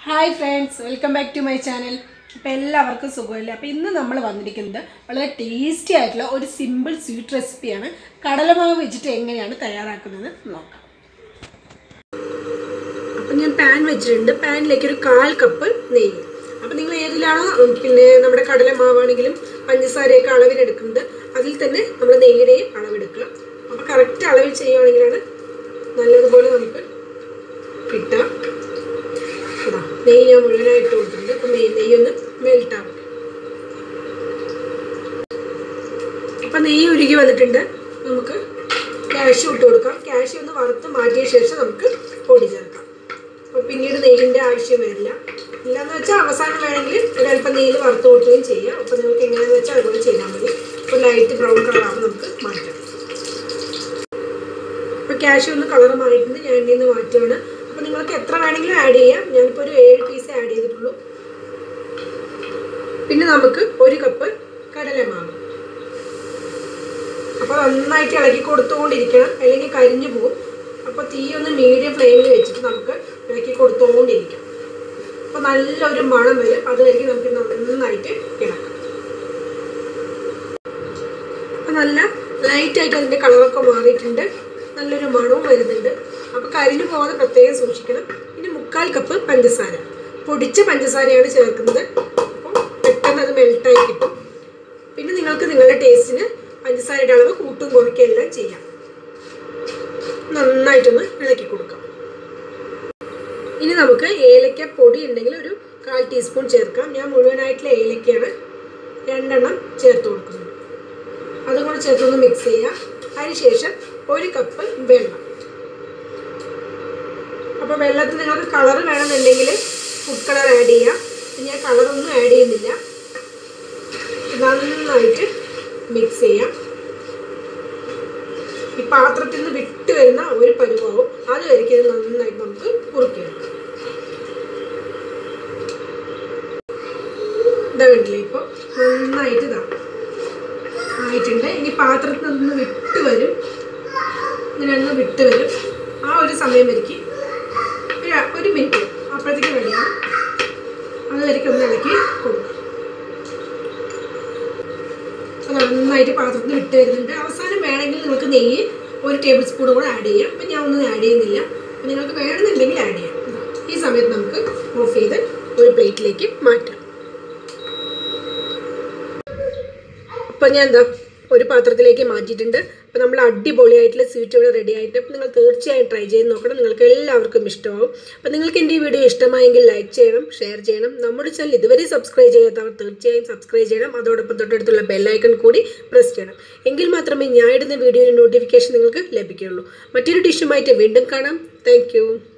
hi friends welcome back to my channel അപ്പോൾ എല്ലാവർക്കും സുഖമില്ല അപ്പോൾ ഇന്ന് നമ്മൾ വന്നിരിക്കുന്നത് വളരെ ടേസ്റ്റി ആയിട്ടുള്ള ഒരു സിമ്പിൾ സ്വീറ്റ് റെസിപ്പിയാണ് കടലമാവ് വെച്ചിട്ട് എങ്ങനെയാണ് തയ്യാറാക്കുന്നത് നോക്കാം അപ്പം ഞാൻ പാൻ വെച്ചിട്ടുണ്ട് പാനിലേക്ക് ഒരു കാൽ കപ്പ് നെയ്യ് അപ്പം നിങ്ങൾ ഏതിലാണോ ഉം, പിന്നെ നമ്മുടെ കടലമാവാണെങ്കിലും പഞ്ചസാരയൊക്കെ അളവിനെടുക്കുന്നത് അതിൽ തന്നെ നമ്മൾ നെയ്യുടെയും അളവെടുക്കുക അപ്പോൾ കറക്റ്റ് അളവിൽ ചെയ്യുകയാണെങ്കിലാണ് നല്ലതുപോലെ നമുക്ക് കിട്ടുക ഇതാ, നെയ്യ് ഞാൻ മുഴുവനായിട്ട് കൊടുത്തിട്ടുണ്ട് അപ്പം നെയ്യ് നെയ്യൊന്ന് മെൽട്ടാവും അപ്പം നെയ്യ് ഉരുകി വന്നിട്ടുണ്ട് നമുക്ക് ക്യാഷ്യൂ ഇട്ട് കൊടുക്കാം ക്യാഷ്യൂ ഒന്ന് വറുത്ത് മാറ്റിയ ശേഷം നമുക്ക് പൊടി ചേർക്കാം അപ്പോൾ പിന്നീട് നെയ്യിൻ്റെ ആവശ്യം വരില്ല ഇല്ലാന്ന് വെച്ചാൽ അവസാനം വേണമെങ്കിൽ ഒരല്പം നെയ്യിൽ വറുത്ത് കൊടുക്കുകയും ചെയ്യാം അപ്പോൾ നിങ്ങൾക്ക് എങ്ങനെയാണെന്ന് വെച്ചാൽ അതുപോലെ ചെയ്താൽ മതി അപ്പോൾ ലൈറ്റ് ബ്രൗൺ കളറാകുമ്പോൾ നമുക്ക് മാറ്റാം ഇപ്പോൾ ക്യാഷ്യൂ ഒന്ന് കളർ മാറിയിട്ടുണ്ട് ഞാൻ എണ്ണയിൽ നിന്ന് മാറ്റുകയാണ് അപ്പോൾ നിങ്ങൾക്ക് എത്ര വേണമെങ്കിലും ആഡ് ചെയ്യാം ഞാനിപ്പോൾ ഒരു ഏഴ് പീസ് ആഡ് ചെയ്തിട്ടുള്ളൂ പിന്നെ നമുക്ക് ഒരു കപ്പ് കടലമാവ് അപ്പോൾ നന്നായിട്ട് ഇളക്കി കൊടുത്തുകൊണ്ടിരിക്കണം അല്ലെങ്കിൽ കരിഞ്ഞു പോകും അപ്പോൾ തീ ഒന്ന് മീഡിയം ഫ്ലെയിമിൽ വെച്ചിട്ട് നമുക്ക് ഇളക്കി കൊടുത്തുകൊണ്ടിരിക്കാം അപ്പോൾ നല്ലൊരു മണം വരും അതുവരെയ്ക്ക് നമുക്ക് നന്നായിട്ട് ഇളക്കാം അപ്പോൾ നല്ല ലൈറ്റായിട്ട് അതിൻ്റെ കളറൊക്കെ മാറിയിട്ടുണ്ട് നല്ലൊരു മണവും വരുന്നുണ്ട് അപ്പോൾ കരിഞ്ഞു പോകാതെ പ്രത്യേകം സൂക്ഷിക്കണം ഇനി മുക്കാൽ കപ്പ് പഞ്ചസാര പൊടിച്ച പഞ്ചസാരയാണ് ചേർക്കുന്നത് അപ്പോൾ പെട്ടെന്ന് അത് മെൽട്ടായി കിട്ടും പിന്നെ നിങ്ങൾക്ക് നിങ്ങളുടെ ടേസ്റ്റിന് പഞ്ചസാരയുടെ അളവ് കൂട്ടും കുറയ്ക്കുകയും എല്ലാം ചെയ്യാം നന്നായിട്ടൊന്ന് ഇളക്കി കൊടുക്കാം ഇനി നമുക്ക് ഏലക്ക പൊടി ഉണ്ടെങ്കിൽ ഒരു കാൽ ടീസ്പൂൺ ചേർക്കാം ഞാൻ മുഴുവനായിട്ടുള്ള ഏലക്കയാണ് രണ്ടെണ്ണം ചേർത്ത് കൊടുക്കുന്നത് അതും കൂടെ ചേർത്തൊന്ന് മിക്സ് ചെയ്യാം അതിനുശേഷം ഒരു കപ്പ് വെള്ളം അപ്പോൾ വെള്ളത്തിൽ നിങ്ങൾക്ക് കളർ വേണമെന്നുണ്ടെങ്കിൽ ഫുഡ് കളർ ആഡ് ചെയ്യാം ഞാൻ കളറൊന്നും ആഡ് ചെയ്യുന്നില്ല നന്നായിട്ട് മിക്സ് ചെയ്യാം ഈ പാത്രത്തിൽ നിന്ന് വിട്ട് വരുന്ന ഒരു പരുവാവും അത് വരയ്ക്ക് ഇത് നന്നായിട്ട് നമുക്ക് കുറുക്കിയെടുക്കാം ഇതാ കണ്ടില്ലേ ഇപ്പോൾ നന്നായിട്ട് ഇതാ ആയിട്ടുണ്ട് ഇനി പാത്രത്തിൽ നിന്ന് വിട്ട് വരും ഇങ്ങനെ ഒന്ന് വിട്ട് വരും ആ ഒരു സമയം വരയ്ക്ക് ഒരു ഒരു മിനിറ്റ് അപ്പോഴത്തേക്ക് കഴിയണം അത് വരയ്ക്ക് ഒന്ന് ഇളക്കി കൊടുക്കും അത് നന്നായിട്ട് പാത്രത്തിൽ വിട്ട് വരുന്നുണ്ട് അവസാനം വേണമെങ്കിൽ നിങ്ങൾക്ക് നെയ്യ് ഒരു ടേബിൾ സ്പൂൺ കൂടെ ആഡ് ചെയ്യാം അപ്പം ഞാൻ ഒന്നും ആഡ് ചെയ്യുന്നില്ല അപ്പം നിങ്ങൾക്ക് വേണമെന്നുണ്ടെങ്കിൽ ആഡ് ചെയ്യാം ഈ സമയത്ത് നമുക്ക് ഓഫ് ചെയ്ത് ഒരു പ്ലേറ്റിലേക്ക് മാറ്റാം അപ്പം ഞാൻ എന്താ ഒരു പാത്രത്തിലേക്ക് മാറ്റിയിട്ടുണ്ട് അപ്പോൾ നമ്മൾ അടിപൊളിയായിട്ടുള്ള സ്വീറ്റ് ഇവിടെ റെഡി ആയിട്ട് അപ്പോൾ നിങ്ങൾ തീർച്ചയായും ട്രൈ ചെയ്ത് നോക്കണം നിങ്ങൾക്ക് എല്ലാവർക്കും ഇഷ്ടമാവും അപ്പോൾ നിങ്ങൾക്ക് എൻ്റെ ഈ വീഡിയോ ഇഷ്ടമായെങ്കിൽ ലൈക്ക് ചെയ്യണം ഷെയർ ചെയ്യണം നമ്മുടെ ചാനൽ ഇതുവരെ സബ്സ്ക്രൈബ് ചെയ്യാത്തവർ തീർച്ചയായും സബ്സ്ക്രൈബ് ചെയ്യണം അതോടൊപ്പം തൊട്ടടുത്തുള്ള ബെല്ലൈക്കൺ കൂടി പ്രസ് ചെയ്യണം എങ്കിൽ മാത്രമേ ഞാൻ ഇടുന്ന വീഡിയോയുടെ നോട്ടിഫിക്കേഷൻ നിങ്ങൾക്ക് ലഭിക്കുകയുള്ളൂ മറ്റൊരു ഡിഷുമായിട്ട് വീണ്ടും കാണാം താങ്ക്